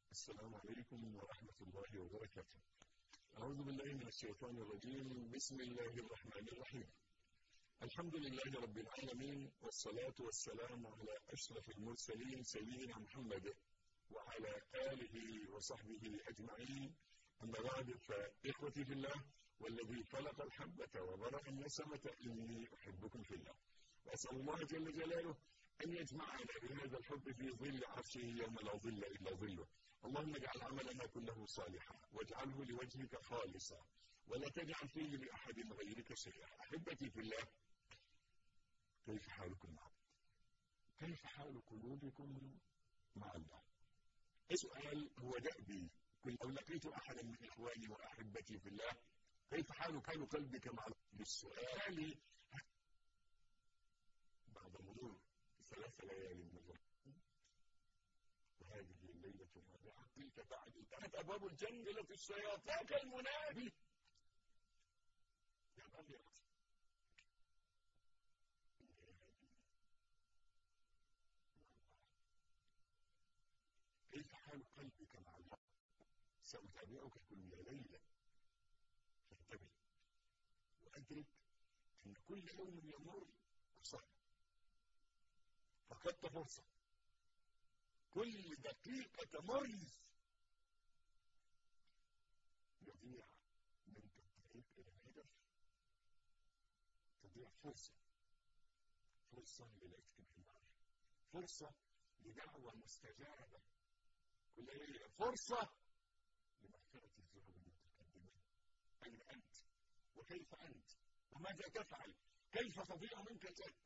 السلام عليكم ورحمة الله وبركاته أعوذ بالله من الشيطان الرجيم بسم الله الرحمن الرحيم الحمد لله رب العالمين والصلاة والسلام على أشرف المرسلين سيدنا محمد وعلى آله وصحبه أجمعين أما بعد فإخوتي في الله والذي خلق الحبة وبرأ النسمة إني أحبكم في الله وأسأل الله جل جلاله أن يجمعنا بهذا الحب في ظل عرشه يوم لا ظل إلا ظله اللهم اجعل عملنا كله صالحا واجعله لوجهك خالصا ولا تجعل فيه لأحد غيرك شيئا أحبتي في الله كيف حالكم مع كيف حال قلوبكم مع الله السؤال هو دأبي كل لو لقيت أحدا من إخواني وأحبتي في الله كيف حال حال قلبك مع بالسؤال بعد مرور ثلاث ليال من الرمضان وهذه الليلة الرابعة تلك بعد انتهت أبواب الجنة الشياطين كالمنادي يا رب يا كيف حال قلبك مع الله سأتابعك كل ليلة فانتبه وأدرك أن كل يوم يمر فرصة فقدت فرصة كل دقيقة تمر يضيع منك الطريق إلى الهدف تضيع فرصة فرصة للعتق بالنار فرصة لدعوة مستجابة كل ليلة فرصة لمغفرة الذنوب المتقدمة أين أنت وكيف أنت وماذا تفعل كيف تضيع منك الأجر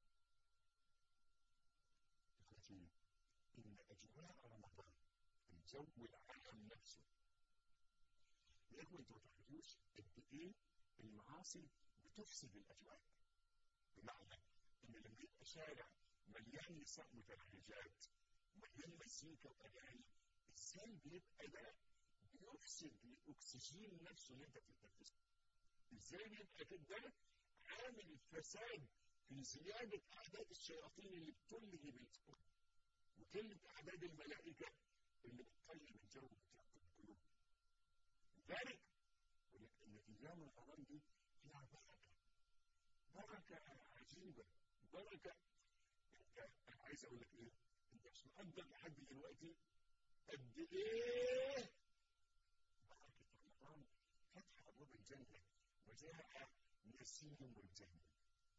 إخوتي إن أجواء رمضان الجو العام نفسه يا إخوة أنتوا ما تعرفوش قد إيه المعاصي بتفسد الأجواء بمعنى إن لما يبقى شارع مليان نساء متبرجات مليان مزيكا وأغاني إزاي بيبقى ده بيفسد الأكسجين نفسه اللي أنت بتتنفسه إزاي بيبقى كده عامل فساد في زيادة أعداد الشياطين اللي بتلهي بالقلوب وقلة أعداد الملائكة اللي بتقلب الجو وتعقد القلوب لذلك إن أيام رمضان دي فيها بركة بركة عجيبة بركة أنت عايز أقول لك إيه؟ أنت مش مقدر لحد دلوقتي قد إيه بركة رمضان فتح أبواب الجنة وجاء نسيم الجنة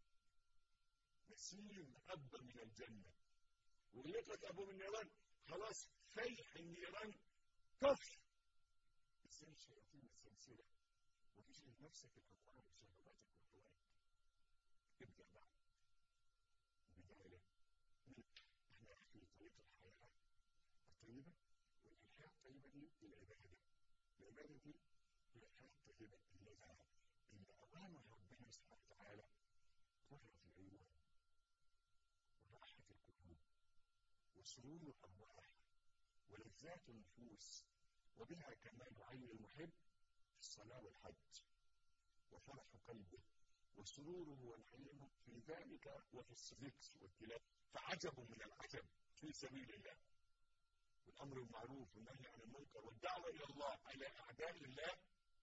نسيم هب من الجنة وغلقت أبواب النيران خلاص فيح النيران كف ازاي الشياطين السلسلة وتجد نفسك الأبواب وشهواتك وهواك ابدأ بقى بداية احنا في طريق الحياة الطيبة والحياة الطيبة دي العبادة العبادة دي هي الحياة الطيبة التي إن أوامر ربنا سبحانه وتعالى قرة العيون وراحة القلوب وسرور الأرواح ولذات النفوس وبها كمال عين المحب في الصلاة والحج وفرح قلبه وسروره ونعيمه في ذلك وفي الصديق والتلاوة فعجب من العجب في سبيل الله والأمر المعروف والنهي عن المنكر والدعوة إلى الله على أعداء الله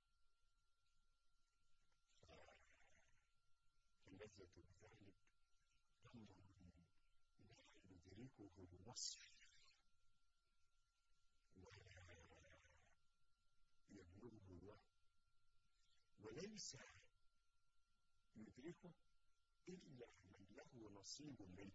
فاللذة بذلك أمر لا يدركه الوصف ولا يبلغه الوهم وليس يدركه إلا من له نصيب منه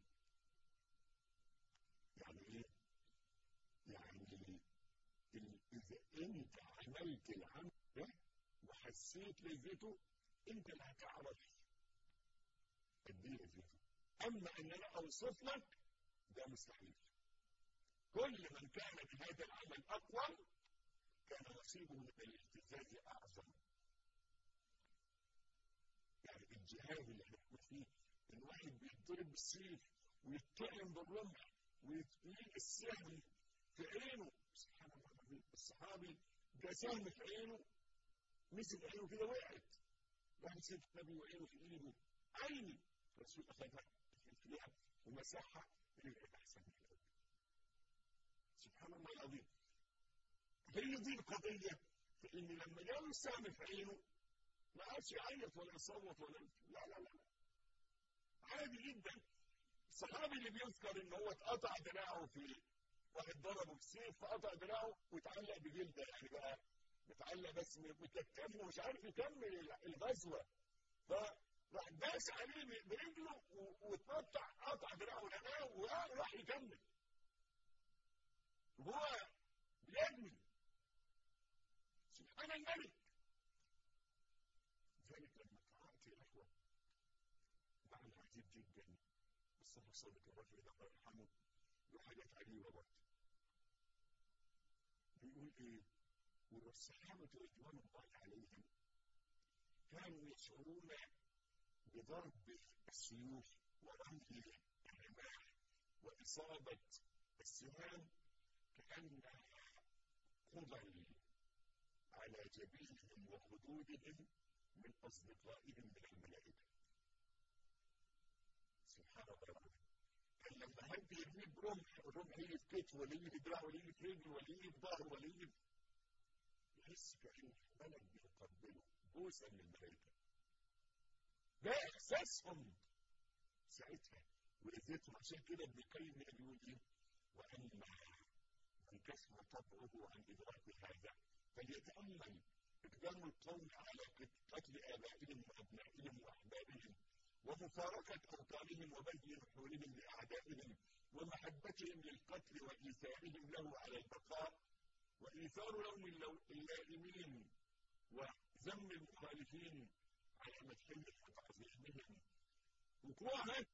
يعني إيه؟ يعني إذا أنت عملت العمل ده وحسيت لذته أنت اللي هتعرف قد إيه لذته أما أن أنا أوصف لك ده مستحيل كل من كان بهذا العمل أقوى كان نصيبه من الاهتزاز أعظم يعني الجهاد اللي احنا بنقول فيه ان واحد بيتضرب بالسيف ويتطعم بالرمح ويجي السهم في عينه سبحان الله العظيم الصحابي جاء سهم في عينه مسك عينه كده وقعت واحد سيف النبي وعينه في ايده عيني الرسول اخذها فيها ومسحها رجعت احسن من الاول سبحان الله العظيم هي دي القضيه فان لما جاله السهم في عينه ما عادش يعيط ولا يصوت ولا لا لا لا عادي جدا الصحابي اللي بيذكر ان هو اتقطع دراعه في واحد ضربه بالسيف فقطع دراعه واتعلق بجلده يعني بقى متعلق بس مكتفه ومش عارف يكمل الغزوه فراح داس عليه برجله واتقطع قطع دراعه الامام وراح يكمل وهو بيجمل سبحان الملك ذلك لما قرات يا اخوه معنى عجيب جدا مصطفى صادق الرجل الله يرحمه له حاجات عجيبه برضه بيقول ايه؟ والصحابه رضوان الله عليهم كانوا يشعرون بضرب السيوف ورمي الرماح واصابه السهام كانها قضل على جبينهم وخدودهم من اصدقائهم من الملائكه سبحان الله العظيم كان لما حد يرميه برمح الرمح يجي في كتفه ولا يجي في دراعه ولا يجي في رجله ولا يجي في ظهره ولا يجي يحس كأن ملك بيقبله بوسه من الملائكه ده احساسهم ساعتها واذيتهم عشان كده ابن القيم بيقول ايه واما من كثر طبعه عن ادراك هذا فليتامل اقدام القوم على قتل ابائهم وابنائهم واحبابهم ومفارقة أوطانهم وبذل نحورهم لأعدائهم ومحبتهم للقتل وإيثارهم له على البقاء وإيثار لوم اللائمين وذم المخالفين على مدحهم وتعظيمهم وقوعها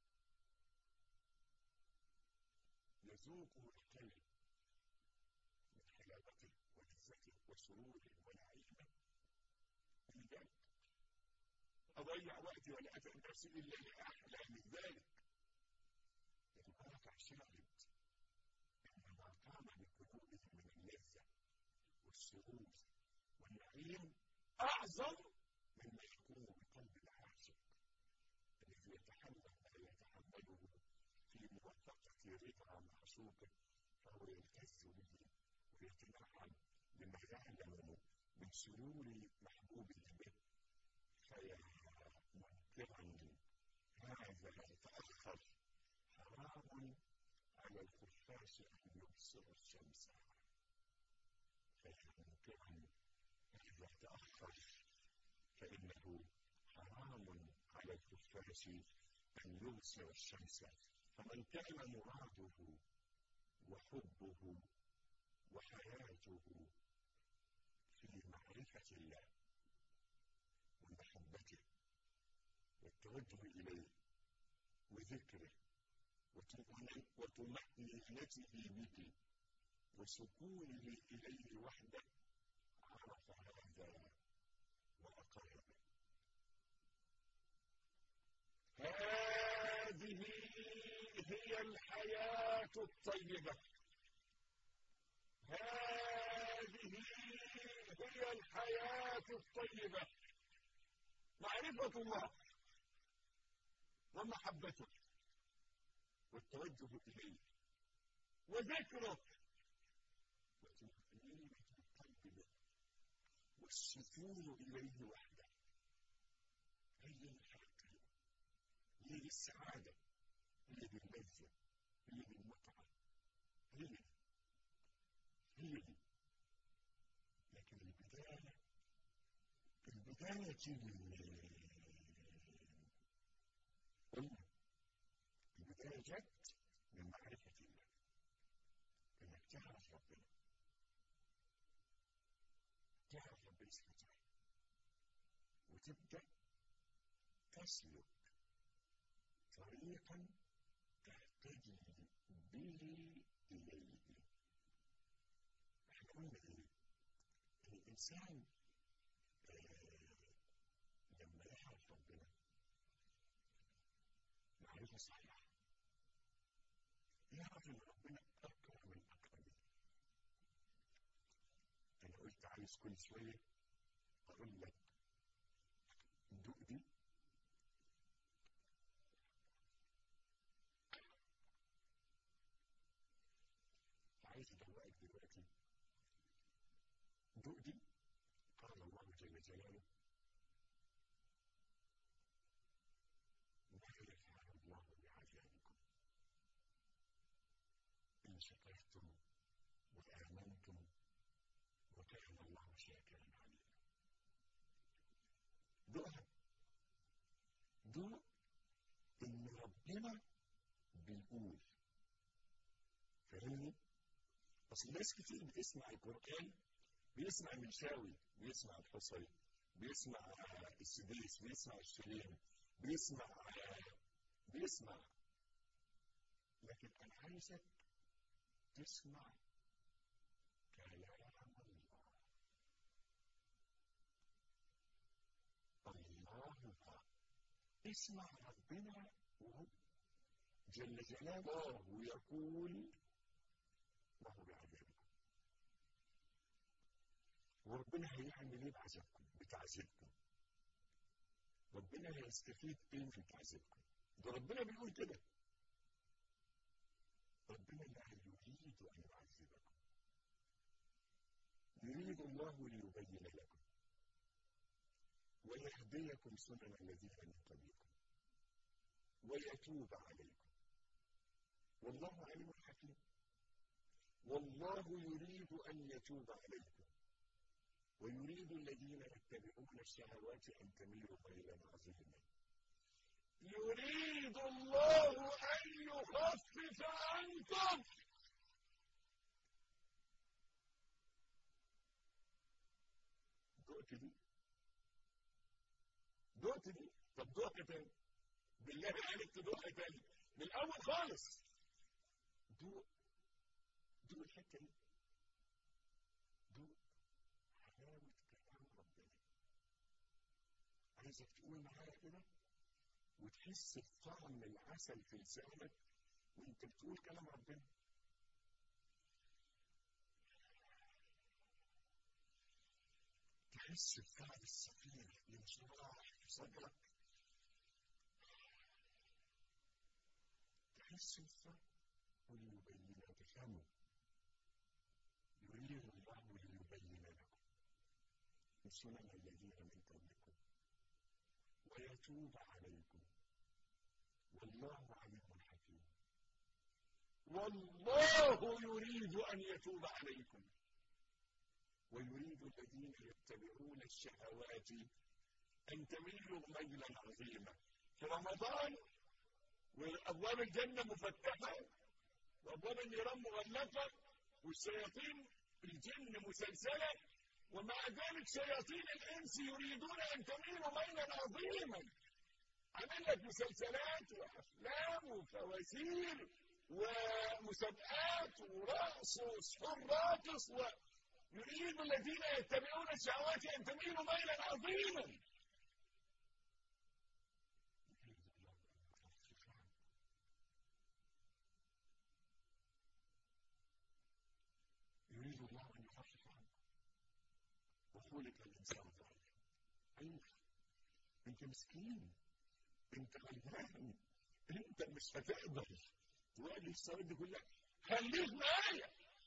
يذوق القلب من حلاوته ولذته وسروره ونعيمه من ذلك أضيع وقتي ولا أتعب نفسي إلا لأحلى من ذلك الواقع شاهد أن ما قام بقلوبهم من اللذة والسرور والنعيم أعظم مما يكون بقلب العاشق الذي يتحمل ما يتحمله في موافقة رضا معشوقه فهو يلتز به ويتنعم بما يعلم من سرور محبوبه به فيا منكرا هذا يتأخر حرام على الخفاش أن يبصر الشمس فيا منكرا إذا تأخر فإنه حرام على الخفاش أن يبصر الشمس فمن كان مراده وحبه وحياته في معرفة الله ومحبته والتوجه إليه وذكره وطمأنينته به وسكونه إليه وحده عرف هذا وأقر به هذه هي الحياة الطيبة هذه هي الحياة الطيبة معرفة الله ومحبته والتوجه إليه وذكره وطمأنينة القلب به والسكون إليه وحده هي الحياة هي دي السعادة هي دي اللذة هي دي المتعة هي دي هي دي لكن البداية البداية تيجي من قلنا البداية جت من معرفة الله انك تعرف ربنا تعرف ربنا سبحانه وتعالى وتبدأ تسلك طريقا تهتدي به إليه احنا قلنا ايه؟ الإنسان آه لما يعرف ربنا معرفة صحيحة يعرف ان ربنا أكرم الأكرمين أنا قلت عايز كل شوية أقول لك دوق دي عايز ادوقك دلوقتي هنا بنقول فاهمني؟ اصل ناس كتير بتسمع القران بيسمع المنشاوي بيسمع الحصري بيسمع السديس بيسمع الشريم بيسمع بيسمع لكن انا عايزك تسمع كلام الله الله اسمع ربنا وهو جل جلاله ويقول وهو بعذابكم وربنا هيعمل ايه بعذابكم بتعذيبكم ربنا هيستفيد ايه من تعذيبكم ده ربنا بيقول كده ربنا لا يريد ان يعذبكم يريد الله ليبين لكم ويهديكم سنن الذين من قبلكم ويتوب عليكم والله عليم حكيم والله يريد أن يتوب عليكم ويريد الذين يتبعون الشهوات أن تميلوا ميلا عظيما يريد الله أن يخفف عنكم دقت دي دقت دي طب دقت تاني بالله عليك تدق تاني من الأول خالص دوق دوق الحتة دي دوق حلاوة كلام ربنا عايزك تقول معايا كده وتحس بطعم العسل في لسانك وانت بتقول كلام ربنا تحس بطعم السكينة ينشرح في صدرك تحس بطعم وليبين تفهموا يريد الله ليبين لكم سنن الذين من قبلكم ويتوب عليكم والله عليم حكيم والله يريد أن يتوب عليكم ويريد الذين يتبعون الشهوات أن تميلوا ميلا عظيما في رمضان وأبواب الجنة مفتحة وأبواب النيران مغلقة والشياطين الجن مسلسلة ومع ذلك شياطين الإنس يريدون أن تميلوا ميلا عظيما عمل لك مسلسلات وأفلام وفوازير ومسابقات ورقص وسحور راقص ويريد الذين يتبعون الشهوات أن تميلوا ميلا عظيما يريد الله أن يخفف عنكم وخلق الإنسان ضعيفا أيوه أنت مسكين أنت غلبان أنت مش هتقدر تواجه الصلاة دي كلها خليك معايا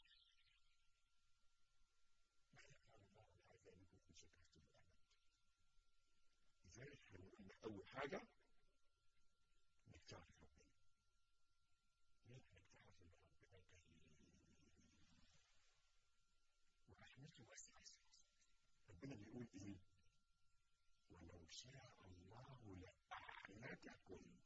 ما يفعل الله بعذابكم إن شكرتم وآمنتم لذلك احنا قلنا أول حاجة إنك تعرف ربنا ليه إنك تعرف إن ربنا كريم ورحمته واسعة ربنا بيقول ايه ولو شاء الله لأعنتكم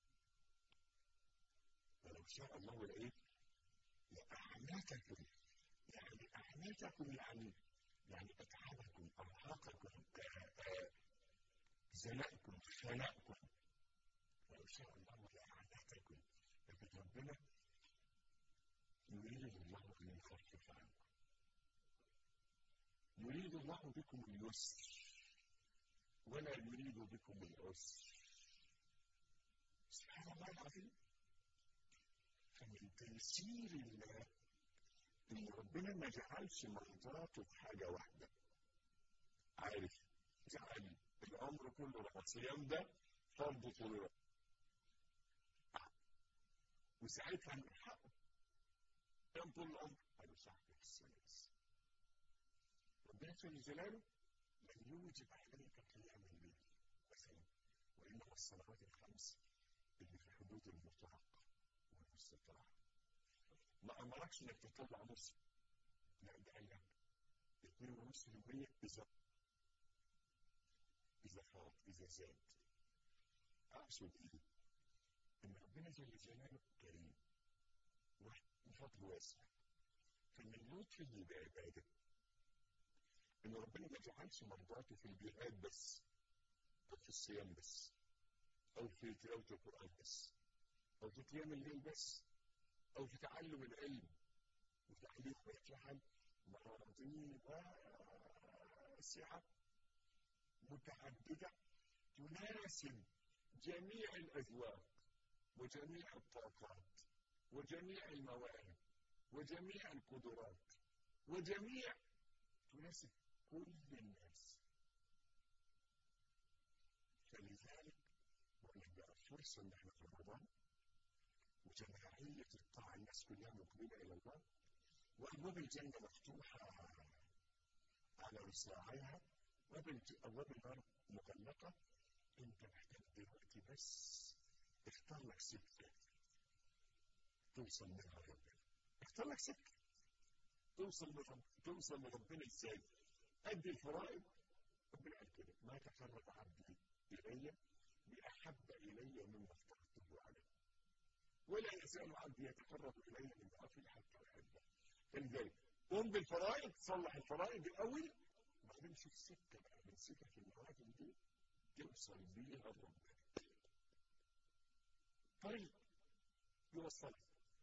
ولو شاء الله لإيه لأعنتكم يعني أعنتكم يعني يعني أتعبكم أرهقكم زنقكم خلقكم ولو شاء الله لأعنتكم لكن ربنا يريد الله أن يخفف عنكم يريد الله بكم اليسر ولا يريد بكم العسر سبحان الله العظيم فمن تيسير الله ان ربنا ما جعلش مرضاته في حاجه واحده عارف جعل الامر كله رمضان الصيام ده فرض طول الوقت وساعتها نلحقه كم طول العمر قالوا صاحبي السلام ربنا جل جلاله لم يوجب عليك قيام الليل مثلا وانما الصلوات الخمس اللي في حدود المطلق والمستطاع ما امركش انك تطلع نص لا ده قال لك 2.5% اذا اذا فاض اذا زاد اقصد ايه؟ ان ربنا جل جلاله كريم وفضل واسع فمن لطفه بعباده ان ربنا ما جعلش مرضاته في الجهاد بس او في الصيام بس او في تلاوه القران بس او في قيام الليل بس او في تعلم العلم وتعليم ويجعل مواضيع واسعه متعدده تناسب جميع الاذواق وجميع الطاقات وجميع المواهب وجميع القدرات وجميع تناسب كل الناس فلذلك بقول بقى فرصه ان احنا في رمضان وجماعيه الطاعه الناس كلها مقبله الى الله وابواب الجنه مفتوحه على مصراعيها وابواب النار مغلقه انت محتاج دلوقتي بس اختار لك سكه توصل منها ربنا اختار لك سكه توصل لرب توصل لربنا ازاي؟ ادي الفرائض ربنا قال كده ما تقرب عبدي الي باحب الي مما افترضته عليه ولا يزال عبدي يتقرب الي من ضعفي حتى احبه فلذلك قم بالفرائض صلح الفرائض الاول وبعدين شوف سكه بقى من سكك النوافل دي توصل بيها لربنا طريق يوصلك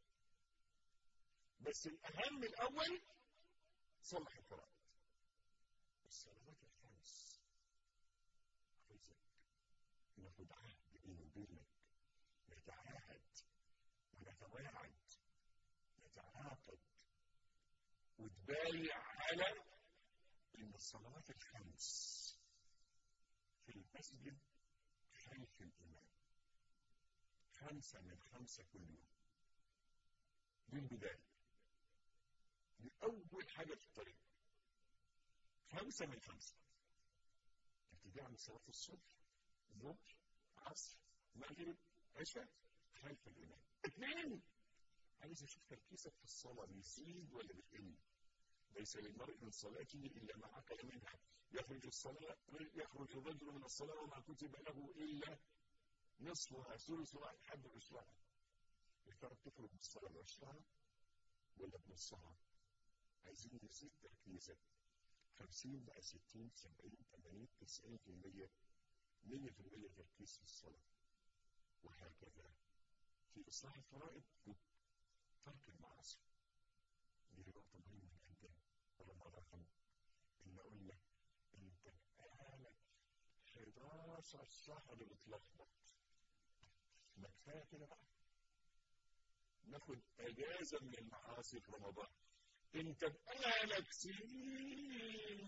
بس الاهم الاول صلح الفرائض الصلوات الخمس عايزك ناخد عهد بيني وبينك نتعاهد ونتواعد نتعاقد وتبايع على ان الصلوات الخمس في المسجد خلف الامام خمسه من خمسه كل يوم دي البدايه دي اول حاجه في الطريق خمسه من خمسه ابتداء من صلاه الصبح ظهر عصر مغرب عشاء خلف الامام اثنين عايز اشوف تركيزك في الصلاه بيزيد ولا بيقل ليس للمرء من صلاته الا ما عقل منها يخرج الصلاه يخرج الرجل من الصلاه وما كتب له الا نصفها ثلثها لحد عشرها يا ترى بتخرج من الصلاه بعشرها ولا بنصها؟ عايزين نزيد تركيزك 50 بقى 60 70 80 90% 100% تركيز في الصلاه وهكذا في اصلاح الفرائض وترك المعاصي دي نقطه مهمه جدا رمضان ان قلنا انت بقالك 11 شهر بتلخبط ما كفايه كده بقى ناخد اجازه من المعاصي في رمضان انت بقالك سنين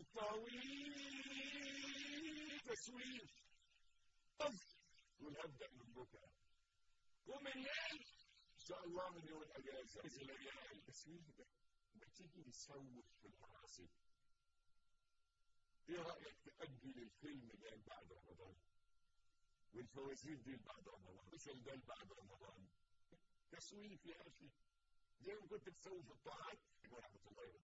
طويل تسويف طف تقول هبدا من بكره قوم الليل ان شاء الله من يوم الاجازه الايام التسويف ده ما تيجي نسوف في المعاصي ايه رايك تاجل الفيلم ده بعد رمضان والفوازير دي بعد رمضان مثل ده بعد رمضان تسويف يا اخي زي ما كنت تسوي في الطاعات ورحمه الله